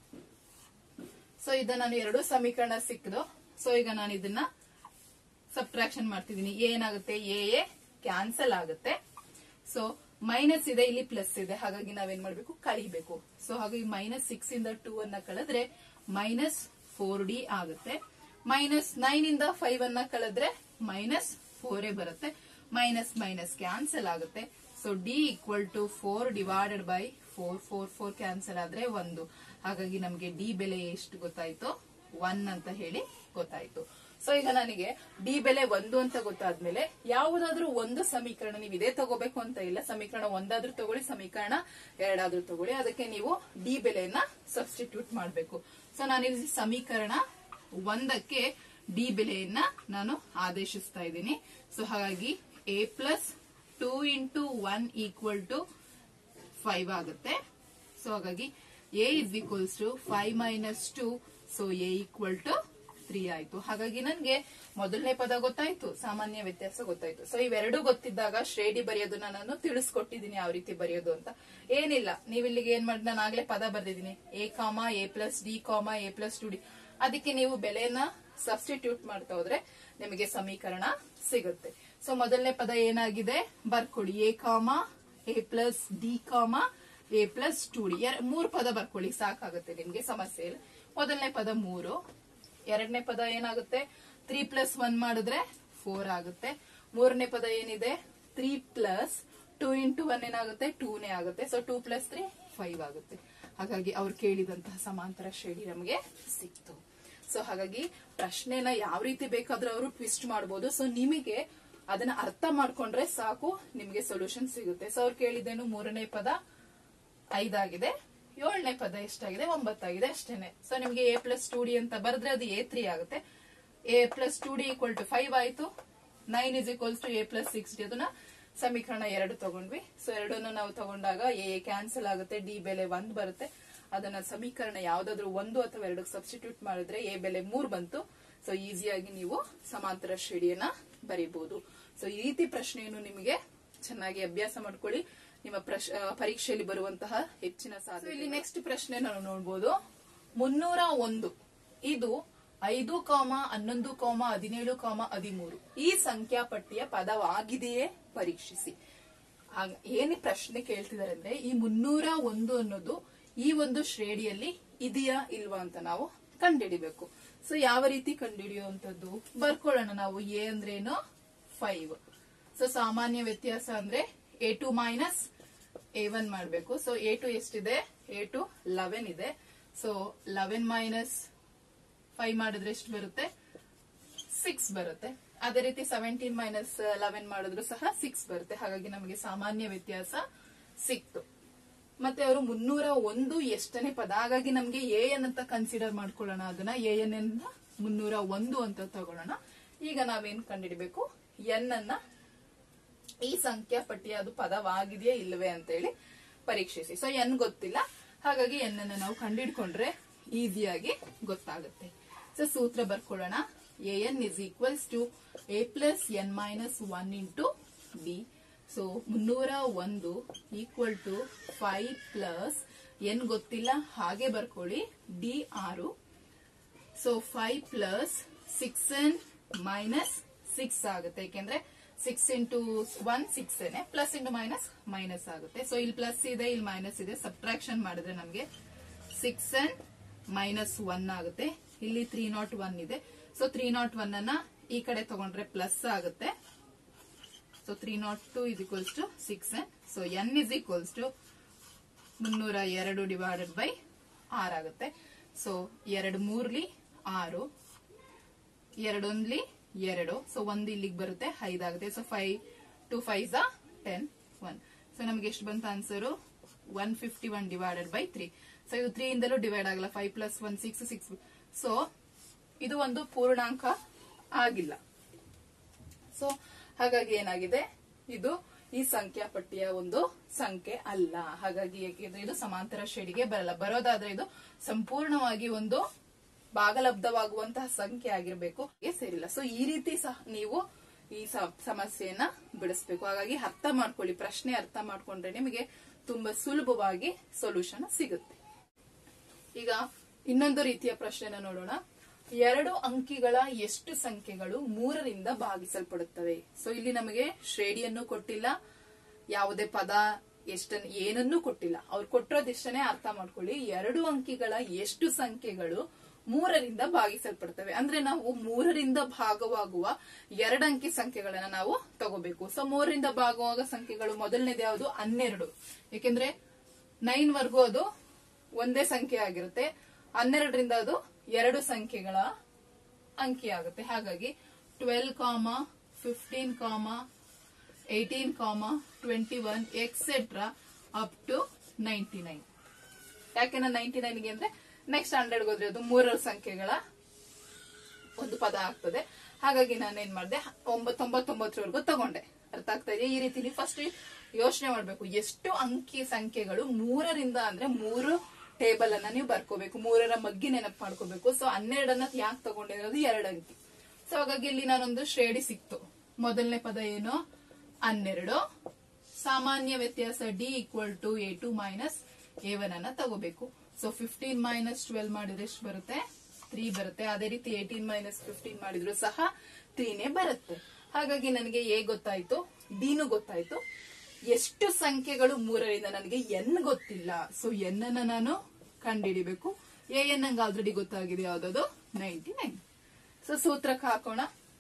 ಸೊ ಇದು ನಾನು ಎರಡು ಸಮೀಕರಣ ಸಿಕ್ಕಿದು ಸೊ ಈಗ ನಾನು ಇದನ್ನ ಸಬ್ಟ್ರಾಕ್ಷನ್ ಮಾಡ್ತಿದ್ದೀನಿ ಏನಾಗುತ್ತೆ ಎ ಎ ಕ್ಯಾನ್ಸಲ್ ಆಗುತ್ತೆ ಸೊ ಮೈನಸ್ ಇದೆ ಇಲ್ಲಿ ಪ್ಲಸ್ ಇದೆ ಹಾಗಾಗಿ ನಾವೇನ್ ಮಾಡ್ಬೇಕು ಕಳಿಬೇಕು ಸೊ ಹಾಗಾಗಿ ಮೈನಸ್ ಸಿಕ್ಸ್ ಇಂದ ಟೂ ಅನ್ನ ಕಳೆದ್ರೆ ಮೈನಸ್ ಫೋರ್ ಡಿ ಆಗುತ್ತೆ ಮೈನಸ್ ನೈನ್ ಇಂದ ಫೈವ್ ಅನ್ನ ಕಳೆದ್ರೆ ಮೈನಸ್ ಫೋರ್ ಬರುತ್ತೆ ಮೈನಸ್ ಮೈನಸ್ ಕ್ಯಾನ್ಸಲ್ ಆಗುತ್ತೆ so d equal to four divided by four four four cancel ಆದ್ರೆ ಒಂದು ಹಾಗಾಗಿ ನಮಗೆ ಡಿ ಬೆಲೆ ಎಷ್ಟು ಗೊತ್ತಾಯ್ತು ಒನ್ ಅಂತ ಹೇಳಿ ಗೊತ್ತಾಯ್ತು ಸೊ ಈಗ ನನಗೆ ಡಿ ಬೆಲೆ ಒಂದು ಅಂತ ಗೊತ್ತಾದ್ಮೇಲೆ ಯಾವುದಾದ್ರೂ ಒಂದು ಸಮೀಕರಣ ನೀವು ಇದೇ ತಗೋಬೇಕು ಅಂತ ಇಲ್ಲ ಸಮೀಕರಣ ಒಂದಾದ್ರೂ ತಗೊಳ್ಳಿ ಸಮೀಕರಣ ಎರಡಾದ್ರೂ ತಗೊಳ್ಳಿ ಅದಕ್ಕೆ ನೀವು ಡಿ ಬೆಲೆಯನ್ನ ಸಬ್ಸ್ಟಿಟ್ಯೂಟ್ ಮಾಡಬೇಕು ಸೊ ನಾನಿಲ್ಲಿ ಸಮೀಕರಣ ಒಂದಕ್ಕೆ ಡಿ ಬೆಲೆಯನ್ನ ನಾನು ಆದೇಶಿಸ್ತಾ ಇದ್ದೀನಿ ಸೊ ಹಾಗಾಗಿ a plus two into one equal to five ಆಗುತ್ತೆ ಸೊ ಹಾಗಾಗಿ a is equals to five minus two so a equal to three ಆಯ್ತು ಹಾಗಾಗಿ ನನ್ಗೆ ಮೊದಲನೇ ಪದ ಗೊತ್ತಾಯ್ತು ಸಾಮಾನ್ಯ ವ್ಯತ್ಯಾಸ ಗೊತ್ತಾಯ್ತು ಸೊ ಇವೆರಡು ಗೊತ್ತಿದ್ದಾಗ ಶ್ರೇಣಿ ಬರೆಯೋದನ್ನ ನಾನು ತಿಳಿಸ್ಕೊಟ್ಟಿದ್ದೀನಿ ಯಾವ ರೀತಿ ಬರೆಯೋದು ಅಂತ ಏನಿಲ್ಲ ನೀವು ಇಲ್ಲಿಗೆ ಏನ್ ಮಾಡಿ ನಾನು ಆಗ್ಲೇ ಪದ ಬರ್ದಿದ್ದೀನಿ a comma a plus d comma a plus two d ಅದಕ್ಕೆ ನೀವು ಬೆಲೆಯನ್ನ ಸಬ್ಸ್ಟಿಟ್ಯೂಟ್ ಮಾಡ್ತಾ ಹೋದ್ರೆ ನಿಮಗೆ ಸಮೀಕರಣ ಸಿಗುತ್ತೆ ಸೊ ಮೊದಲನೇ ಪದ ಏನಾಗಿದೆ ಬರ್ಕೊಳ್ಳಿ a comma a plus d comma a plus two d ಮೂರು ಪದ ಬರ್ಕೊಳ್ಳಿ ಸಾಕಾಗುತ್ತೆ ನಿಮ್ಗೆ ಸಮಸ್ಯೆ ಇಲ್ಲ ಮೊದಲನೇ ಪದ ಮೂರು ಎರಡನೇ ಪದ ಏನಾಗುತ್ತೆ ತ್ರೀ ಪ್ಲಸ್ ಒನ್ ಮಾಡಿದ್ರೆ ಫೋರ್ ಆಗುತ್ತೆ ಮೂರನೇ ಪದ ಏನಿದೆ three plus two into one ಏನಾಗುತ್ತೆ ಟೂನೇ ಆಗುತ್ತೆ so two plus three five ಆಗುತ್ತೆ ಹಾಗಾಗಿ ಅವ್ರು ಕೇಳಿದಂತಹ ಸಮಾಂತರ ಶ್ರೇಣಿ ನಮಗೆ ಸಿಕ್ತು ಸೊ ಹಾಗಾಗಿ ಪ್ರಶ್ನೆನ ಯಾವ ರೀತಿ ಬೇಕಾದ್ರೂ ಅವರು ಟ್ವಿಸ್ಟ್ ಮಾಡಬಹುದು ಸೊ ನಿಮಗೆ ಅದನ್ನ ಅರ್ಥ ಮಾಡ್ಕೊಂಡ್ರೆ ಸಾಕು ನಿಮಗೆ ಸೊಲ್ಯೂಷನ್ ಸಿಗುತ್ತೆ ಸೊ ಅವ್ರು ಕೇಳಿದ್ದೇನು ಮೂರನೇ ಪದ ಐದಾಗಿದೆ ಏಳನೇ ಪದ ಎಷ್ಟಾಗಿದೆ ಒಂಬತ್ತಾಗಿದೆ ಅಷ್ಟೇನೆ ಸೊ ನಿಮ್ಗೆ ಎ ಪ್ಲಸ್ ಟು ಡಿ ಅಂತ ಬರೆದ್ರೆ ಅದು ಎ ತ್ರೀ ಆಗುತ್ತೆ a plus two d equal to five ಆಯ್ತು nine is equals to A plus six d ಅದನ್ನ ಸಮೀಕರಣ ಎರಡು ತಗೊಂಡ್ವಿ ಸೊ ಎರಡನ್ನು ನಾವು ತಗೊಂಡಾಗ ಎ ಕ್ಯಾನ್ಸಲ್ ಆಗುತ್ತೆ ಡಿ ಬೆಲೆ ಒಂದ್ ಬರುತ್ತೆ ಅದನ್ನ ಸಮೀಕರಣ ಯಾವ್ದಾದ್ರು ಒಂದು ಅಥವಾ ಎರಡು ಸಬ್ಸ್ಟಿಟ್ಯೂಟ್ ಮಾಡಿದ್ರೆ ಎ ಬೆಲೆ ಮೂರ್ ಬಂತು ಸೊ ಈಸಿಯಾಗಿ ನೀವು ಸಮಾಂತರ ಶ್ರೇಣಿಯನ್ನ ಬರೀಬಹುದು ಸೊ ಈ ರೀತಿ ಪ್ರಶ್ನೆಯನ್ನು ನಿಮಗೆ ಚೆನ್ನಾಗಿ ಅಭ್ಯಾಸ ಮಾಡ್ಕೊಳ್ಳಿ ನಿಮ್ಮ ಪ್ರಶ್- ಆ, ಪರೀಕ್ಷೆಯಲ್ಲಿ ಬರುವಂತಹ ಹೆಚ್ಚಿನ ಸಾಧನೆ ಇಲ್ಲಿ ನೆಕ್ಸ್ಟ್ ಪ್ರಶ್ನೆ ನಾವು ನೋಡಬಹುದು ಮುನ್ನೂರ ಒಂದು ಇದು ಐದು ಕಾಮ ಹನ್ನೊಂದು ಕಾಮ ಹದಿನೇಳು ಕಾಮ ಹದಿಮೂರು ಈ ಸಂಖ್ಯಾ ಪಟ್ಟಿಯ ಪದವಾಗಿದೆಯೇ ಪರೀಕ್ಷಿಸಿ ಆಗ- ಏನ್ ಪ್ರಶ್ನೆ ಕೇಳ್ತಿದ್ದಾರೆ ಅಂದ್ರೆ ಈ ಮುನ್ನೂರ ಒಂದು ಅನ್ನೋದು ಈ ಒಂದು ಶ್ರೇಣಿಯಲ್ಲಿ ಇದೆಯಾ ಇಲ್ವಾ ಅಂತ ನಾವು ಕಂಡುಹಿಡಿಬೇಕು ಸೊ ಯಾವ ರೀತಿ ಕಂಡುಹಿಡಿಯುವಂತದ್ದು ಬರ್ಕೊಳ್ಳೋಣ ನಾವು ಎ ಅಂದ್ರೇನು ಫೈವ್ ಸೊ ಸಾಮಾನ್ಯ ವ್ಯತ್ಯಾಸ ಅಂದ್ರೆ a two minus A one ಮಾಡಬೇಕು ಸೊ ಎ ಟು ಎಷ್ಟಿದೆ ಎ ಟು ಲೆವೆನ್ ಇದೆ ಸೊ ಲೆವೆನ್ ಮೈನಸ್ ಫೈವ್ ಮಾಡಿದ್ರೆ ಎಷ್ಟು ಬರುತ್ತೆ ಸಿಕ್ಸ್ ಬರುತ್ತೆ ಅದೇ ರೀತಿ ಸೆವೆಂಟೀನ್ ಮೈನಸ್ ಲೆವೆನ್ ಮಾಡಿದ್ರು ಸಹ ಸಿಕ್ಸ್ ಬರುತ್ತೆ ಹಾಗಾಗಿ ನಮಗೆ ಸಾಮಾನ್ಯ ವ್ಯತ್ಯಾಸ ಸಿಕ್ತು ಮತ್ತೆ ಅವರು ಮುನ್ನೂರ ಒಂದು ಎಷ್ಟನೇ ಪದ ಹಾಗಾಗಿ ನಮ್ಗೆ ಎ ಎನ್ ಅಂತ ಕನ್ಸಿಡರ್ ಮಾಡ್ಕೊಳ್ಳೋಣ ಅದನ್ನ ಎ ಎನ್ ಇಂದ ಮುನ್ನೂರ ಒಂದು ಅಂತ ತಗೊಳ್ಳೋಣ ಈಗ ನಾವೇನ್ ಕಂಡುಹಿಡಬೇಕು ಎನ್ ಅನ್ನ ಈ ಸಂಖ್ಯಾ ಪಟ್ಟಿಯ ಅದು ಪದವಾಗಿದೆಯೇ ಇಲ್ಲವೇ ಅಂತ ಹೇಳಿ ಪರೀಕ್ಷಿಸಿ ಸೊ ಎನ್ ಗೊತ್ತಿಲ್ಲ ಹಾಗಾಗಿ ಎನ್ ಅನ್ನ ನಾವು ಕಂಡುಹಿಡ್ಕೊಂಡ್ರೆ ಈಸಿಯಾಗಿ ಗೊತ್ತಾಗುತ್ತೆ ಸೊ ಸೂತ್ರ ಬರ್ಕೊಳ್ಳೋಣ A n is equals to A plus N minus one into D so ಮುನ್ನೂರ ಒಂದು equal to five plus n ಗೊತ್ತಿಲ್ಲ ಹಾಗೆ ಬರ್ಕೊಳ್ಳಿ ಡಿ ಆರು so five plus six n minus six ಆಗುತ್ತೆ ಯಾಕೆಂದ್ರೆ ಸಿಕ್ಸ್ ಇಂಟು ಒನ್ ಸಿಕ್ಸ್ ಏನೆ ಪ್ಲಸ್ ಇಂಟು ಮೈನಸ್ ಮೈನಸ್ ಆಗುತ್ತೆ ಸೊ ಇಲ್ಲಿ ಪ್ಲಸ್ ಇದೆ ಇಲ್ಲಿ ಮೈನಸ್ ಇದೆ ಸಬ್ಟ್ರಾಕ್ಷನ್ ಮಾಡಿದ್ರೆ ನಮಗೆ ಸಿಕ್ಸ್ ಎನ್ ಮೈನಸ್ ಒನ್ ಆಗುತ್ತೆ ಇಲ್ಲಿ ತ್ರೀ ನಾಟ್ ಒನ್ ಇದೆ ಸೊ ತ್ರೀ ನಾಟ್ ಒನ್ ಅನ್ನ ಈ ಕಡೆ ತಗೊಂಡ್ರೆ ಪ್ಲಸ್ ಆಗುತ್ತೆ so three nought two is equals to six n so n is equals to ಮುನ್ನೂರ ಎರಡು ಡಿವೈಡೆಡ್ ಬೈ ಆರ್ ಆಗುತ್ತೆ ಸೊ ಎರಡು ಮೂರ್ಲಿ ಆರು ಎರಡೊಂದ್ಲಿ ಎರಡು ಸೊ ಒಂದು ಇಲ್ಲಿಗೆ ಬರುತ್ತೆ ಐದಾಗುತ್ತೆ ಸೊ ಫೈವ್ ಟು ಫೈವ್ ಝಾ ಟೆನ್ ಒನ್ ಸೊ ನಮ್ಗೆ ಎಷ್ಟು ಬಂತ answer one fifty one divided by three so ಇದು ತ್ರೀ ಇಂದಲೂ ಡಿವೈಡ್ ಆಗಲ್ಲ five plus one six six so ಇದು ಒಂದು ಪೂರ್ಣಾಂಕ ಆಗಿಲ್ಲ ಸೊ ಹಾಗಾಗಿ ಏನಾಗಿದೆ ಇದು ಈ ಸಂಖ್ಯಾ ಪಟ್ಟಿಯ ಒಂದು ಸಂಖ್ಯೆ ಅಲ್ಲ ಹಾಗಾಗಿ ಏಕೆಂದ್ರೆ ಇದು ಸಮಾಂತರ ಶ್ರೇಣಿಗೆ ಬರಲ್ಲ ಬರೋದಾದ್ರೆ ಇದು ಸಂಪೂರ್ಣವಾಗಿ ಒಂದು ಭಾಗಲಬ್ಧವಾಗುವಂತಹ ಸಂಖ್ಯೆ ಆಗಿರಬೇಕು ಸೇರಿಲ್ಲ ಸೊ ಈ ರೀತಿ ಸಹ ನೀವು ಈ ಸ- ಸಮಸ್ಯೆಯನ್ನ ಬಿಡಿಸ್ಬೇಕು ಹಾಗಾಗಿ ಅರ್ಥ ಮಾಡ್ಕೊಳ್ಳಿ ಪ್ರಶ್ನೆ ಅರ್ಥ ಮಾಡ್ಕೊಂಡ್ರೆ ನಿಮಗೆ ತುಂಬಾ ಸುಲಭವಾಗಿ ಸೊಲ್ಯೂಷನ್ ಸಿಗುತ್ತೆ ಈಗ ಇನ್ನೊಂದು ರೀತಿಯ ಪ್ರಶ್ನೆನ ನೋಡೋಣ ಎರಡು ಅಂಕಿಗಳ ಎಷ್ಟು ಸಂಖ್ಯೆಗಳು ಮೂರರಿಂದ ಭಾಗಿಸಲ್ಪಡುತ್ತವೆ ಸೊ ಇಲ್ಲಿ ನಮಗೆ ಶ್ರೇಣಿಯನ್ನು ಕೊಟ್ಟಿಲ್ಲ ಯಾವುದೇ ಪದ ಎಷ್ಟನ್ ಏನನ್ನೂ ಕೊಟ್ಟಿಲ್ಲ ಅವ್ರು ಕೊಟ್ಟಿರೋದಿಷ್ಟನೇ ಅರ್ಥ ಮಾಡ್ಕೊಳ್ಳಿ ಎರಡು ಅಂಕಿಗಳ ಎಷ್ಟು ಸಂಖ್ಯೆಗಳು ಮೂರರಿಂದ ಭಾಗಿಸಲ್ಪಡ್ತವೆ ಅಂದ್ರೆ ನಾವು ಮೂರರಿಂದ ಭಾಗವಾಗುವ ಎರಡಂಕಿ ಸಂಖ್ಯೆಗಳನ್ನ ನಾವು ತಗೋಬೇಕು ಸೊ ಮೂರರಿಂದ ಭಾಗವಾಗ ಸಂಖ್ಯೆಗಳು ಮೊದಲನೇದು ಯಾವುದು ಹನ್ನೆರಡು ಏಕೆಂದ್ರೆ ನೈನ್ ವರ್ಗೂ ಅದು ಒಂದೇ ಸಂಖ್ಯೆ ಆಗಿರುತ್ತೆ ಹನ್ನೆರಡರಿಂದ ಅದು ಎರಡು ಸಂಖ್ಯೆಗಳ ಅಂಕಿ ಆಗುತ್ತೆ ಹಾಗಾಗಿ ಟ್ವೆಲ್ ಕಾಮ fifteen comma eighteen comma twenty one etcetera up to ninety nine ಯಾಕೆ ನಾನು ನೈಂಟಿ ನೈನ್ಗೆ ಅಂದ್ರೆ ನೆಕ್ಸ್ಟ್ ಹಂಡ್ರೆಡ್ ಹೋದ್ರೆ ಅದು ಮೂರರ ಸಂಖ್ಯೆಗಳ ಒಂದು ಪದ ಆಗ್ತದೆ ಹಾಗಾಗಿ ನಾನು ಏನ್ ಮಾಡಿದೆ ಒಂಬತ್ ತೊಂಬತ್ತೊಂಬತ್ತರವರೆಗೂ ತಗೊಂಡೆ ಅರ್ಥ ಆಗ್ತಾ ಇದೆ ಈ ರೀತಿ ನೀವು ಫಸ್ಟ್ ಯೋಚನೆ ಮಾಡ್ಬೇಕು ಎಷ್ಟು ಅಂಕಿ ಸಂಖ್ಯೆಗಳು ಮೂರರಿಂದ ಅಂದ್ರೆ ಮೂರು ಟೇಬಲ್ ಅನ್ನ ನೀವು ಬರ್ಕೋಬೇಕು ಮೂರರ ಮಗ್ಗಿ ನೆನಪು ಮಾಡ್ಕೋಬೇಕು ಸೊ ಹನ್ನೆರಡನ್ನ ಯಾಕೆ ತಗೊಂಡಿರೋದು ಎರಡು ಅಂಕಿ ಸೊ ಹಾಗಾಗಿ ಇಲ್ಲಿ ನಾನೊಂದು ಶ್ರೇಣಿ ಸಿಕ್ತು ಮೊದಲನೇ ಪದ ಏನು ಹನ್ನೆರಡು ಸಾಮಾನ್ಯ ವ್ಯತ್ಯಾಸ d equal to A two minus A one ಅನ್ನ ತಗೋಬೇಕು ಸೊ ಫಿಫ್ಟೀನ್ ಮೈನಸ್ ಟ್ವೆಲ್ ಮಾಡಿದ್ರೆ ಎಷ್ಟು ಬರುತ್ತೆ ತ್ರೀ ಬರುತ್ತೆ ಅದೇ ರೀತಿ ಏಟೀನ್ ಮೈನಸ್ ಫಿಫ್ಟೀನ್ ಮಾಡಿದ್ರು ಸಹ ತ್ರೀನೇ ಬರುತ್ತೆ ಹಾಗಾಗಿ ನನಗೆ ಎ ಗೊತ್ತಾಯ್ತು ಡಿನು ಗೊತ್ತಾಯ್ತು ಎಷ್ಟು ಸಂಖ್ಯೆಗಳು ಮೂರರಿಂದ ನನಗೆ ಎನ್ ಗೊತ್ತಿಲ್ಲ ಸೊ ಎನ್ ಅನ್ನ ನಾನು ಕಂಡುಹಿಡಿಬೇಕು ಎ ಎನ್ ನಂಗೆ ಆಲ್ರೆಡಿ ಗೊತ್ತಾಗಿದೆ ಯಾವ್ದದು ನೈಂಟಿ ನೈನ್ ಸೊ ಸೂತ್ರಕ್ಕೆ ಹಾಕೋಣ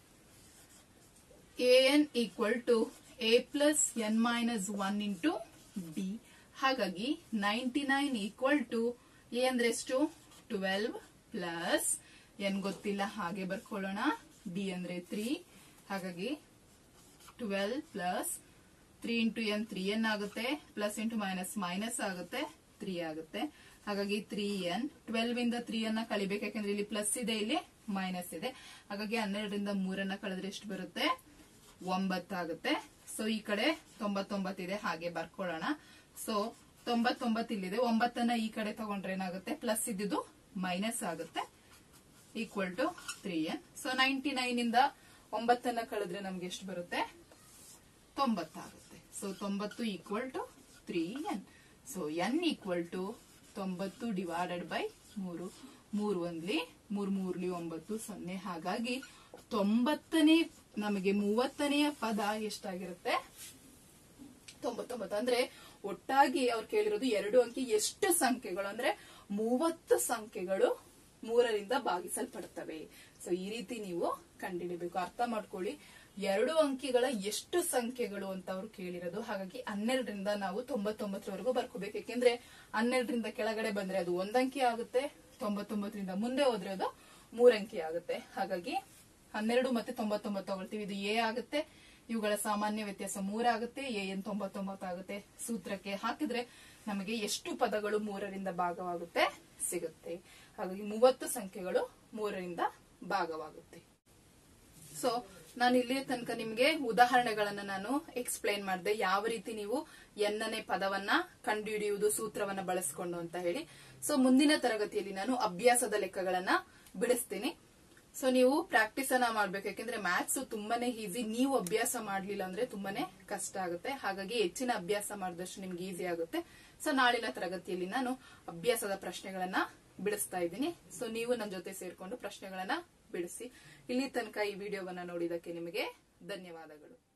a N equal to A plus N minus one into D ಹಾಗಾಗಿ ninety nine equal to A ಅಂದ್ರೆ ಎಷ್ಟು ಟ್ವೆಲ್ವ್ ಪ್ಲಸ್ ಎನ್ ಗೊತ್ತಿಲ್ಲ ಹಾಗೆ ಬರ್ಕೊಳ್ಳೋಣ ಡಿ ಅಂದ್ರೆ ತ್ರೀ ಹಾಗಾಗಿ twelve plus three into n three n ಆಗುತ್ತೆ ಪ್ಲಸ್ ಇಂಟು ಮೈನಸ್ ಮೈನಸ್ ಆಗುತ್ತೆ ತ್ರೀ ಆಗುತ್ತೆ ಹಾಗಾಗಿ ತ್ರೀ ಎನ್ ಟ್ವೆಲ್ವ್ ಇಂದ ತ್ರೀ ಅನ್ನ ಕಳಿಬೇಕು ಯಾಕಂದ್ರೆ ಇಲ್ಲಿ ಪ್ಲಸ್ ಇದೆ ಇಲ್ಲಿ ಮೈನಸ್ ಇದೆ ಹಾಗಾಗಿ ಹನ್ನೆರಡರಿಂದ ಮೂರನ್ನ ಕಳೆದ್ರೆ ಎಷ್ಟು ಬರುತ್ತೆ ಒಂಬತ್ತಾಗುತ್ತೆ ಸೊ ಈ ಕಡೆ ತೊಂಬತ್ತೊಂಬತ್ತಿದೆ ಹಾಗೆ ಬರ್ಕೊಳ್ಳೋಣ ಸೊ ತೊಂಬತ್ತೊಂಬತ್ತು ಇಲ್ಲಿದೆ ಒಂಬತ್ತನ್ನ ಈ ಕಡೆ ತಗೊಂಡ್ರೆ ಏನಾಗುತ್ತೆ ಪ್ಲಸ್ ಇದ್ದಿದ್ದು ಮೈನಸ್ ಆಗುತ್ತೆ equal to three n so ninety nine ಇಂದ ಒಂಬತ್ತನ್ನ ಕಳೆದ್ರೆ ನಮ್ಗೆ ಎಷ್ಟು ಬರುತ್ತೆ ತೊಂಬತ್ತಾಗುತ್ತೆ ಸೊ ತೊಂಬತ್ತು equal to three n so n equal to ತೊಂಬತ್ತು ಡಿವೈಡೆಡ್ ಬೈ ಮೂರು ಮೂರು ಒಂದ್ಲಿ ಮೂರ್ ಮೂರ್ಲಿ ಒಂಬತ್ತು ಸೊನ್ನೆ ಹಾಗಾಗಿ ತೊಂಬತ್ತನೇ ನಮಗೆ ಮೂವತ್ತನೆಯ ಪದ ಎಷ್ಟಾಗಿರುತ್ತೆ ತೊಂಬತ್ತೊಂಬತ್ತು ಅಂದ್ರೆ ಒಟ್ಟಾಗಿ ಅವ್ರು ಕೇಳಿರೋದು ಎರಡು ಅಂಕಿ ಎಷ್ಟು ಸಂಖ್ಯೆಗಳು ಅಂದ್ರೆ ಮೂವತ್ತು ಸಂಖ್ಯೆಗಳು ಮೂರರಿಂದ ಭಾಗಿಸಲ್ಪಡುತ್ತವೆ ಸೊ ಈ ರೀತಿ ನೀವು ಕಂಡುಹಿಡಿಬೇಕು ಅರ್ಥ ಮಾಡ್ಕೊಳ್ಳಿ ಎರಡು ಅಂಕಿಗಳ ಎಷ್ಟು ಸಂಖ್ಯೆಗಳು ಅಂತ ಅವ್ರು ಕೇಳಿರೋದು ಹಾಗಾಗಿ ಹನ್ನೆರಡರಿಂದ ನಾವು ತೊಂಬತ್ತೊಂಬತ್ತರವರೆಗೂ ಬರ್ಕೋಬೇಕು ಯಾಕೆಂದ್ರೆ ಹನ್ನೆರಡರಿಂದ ಕೆಳಗಡೆ ಬಂದ್ರೆ ಅದು ಒಂದಂಕಿ ಆಗುತ್ತೆ ತೊಂಬತ್ತೊಂಬತ್ತರಿಂದ ಮುಂದೆ ಹೋದ್ರೆ ಅದು ಮೂರಂಕಿ ಆಗುತ್ತೆ ಹಾಗಾಗಿ ಹನ್ನೆರಡು ಮತ್ತೆ ತೊಂಬತ್ತೊಂಬತ್ತು ತಗೊಳ್ತೀವಿ ಇದು ಎ ಆಗುತ್ತೆ ಇವುಗಳ ಸಾಮಾನ್ಯ ವ್ಯತ್ಯಾಸ ಮೂರಾಗುತ್ತೆ ಎ ಎನ್ ತೊಂಬತ್ತೊಂಬತ್ತು ಆಗುತ್ತೆ ಸೂತ್ರಕ್ಕೆ ಹಾಕಿದ್ರೆ ನಮಗೆ ಎಷ್ಟು ಪದಗಳು ಮೂರರಿಂದ ಭಾಗವಾಗುತ್ತೆ ಸಿಗುತ್ತೆ ಹಾಗಾಗಿ ಮೂವತ್ತು ಸಂಖ್ಯೆಗಳು ಮೂರರಿಂದ ಭಾಗವಾಗುತ್ತೆ ಸೊ ನಾನು ಇಲ್ಲಿ ತನಕ ನಿಮ್ಗೆ ಉದಾಹರಣೆಗಳನ್ನ ನಾನು ಎಕ್ಸ್ಪ್ಲೈನ್ ಮಾಡಿದೆ ಯಾವ ರೀತಿ ನೀವು ಎನ್ನನೇ ಪದವನ್ನ ಕಂಡುಹಿಡಿಯುವುದು ಸೂತ್ರವನ್ನ ಬಳಸಿಕೊಂಡು ಅಂತ ಹೇಳಿ ಸೊ ಮುಂದಿನ ತರಗತಿಯಲ್ಲಿ ನಾನು ಅಭ್ಯಾಸದ ಲೆಕ್ಕಗಳನ್ನ ಬಿಡಿಸ್ತೀನಿ ಸೊ ನೀವು ಪ್ರಾಕ್ಟೀಸ್ ಅನ್ನ ಮಾಡ್ಬೇಕು ಯಾಕೆಂದ್ರೆ ಮ್ಯಾಥ್ಸ್ ತುಂಬಾನೇ ಈಸಿ ನೀವು ಅಭ್ಯಾಸ ಮಾಡ್ಲಿಲ್ಲ ಅಂದ್ರೆ ತುಂಬಾನೇ ಕಷ್ಟ ಆಗುತ್ತೆ ಹಾಗಾಗಿ ಹೆಚ್ಚಿನ ಅಭ್ಯಾಸ ಮಾಡಿದಷ್ಟು ನಿಮ್ಗೆ ಈಸಿ ಆಗುತ್ತೆ ಸೊ ನಾಳಿನ ತರಗತಿಯಲ್ಲಿ ನಾನು ಅಭ್ಯಾಸದ ಪ್ರಶ್ನೆಗಳನ್ನ ಬಿಡಿಸ್ತಾ ಇದ್ದೀನಿ ಸೊ ನೀವು ನನ್ನ ಜೊತೆ ಸೇರ್ಕೊಂಡು ಪ್ರಶ್ನೆಗಳನ್ನ ಬಿಡಿಸಿ ಇಲ್ಲಿ ತನಕ ಈ ವಿಡಿಯೋವನ್ನ ನೋಡಿದಕ್ಕೆ ನಿಮಗೆ ಧನ್ಯವಾದಗಳು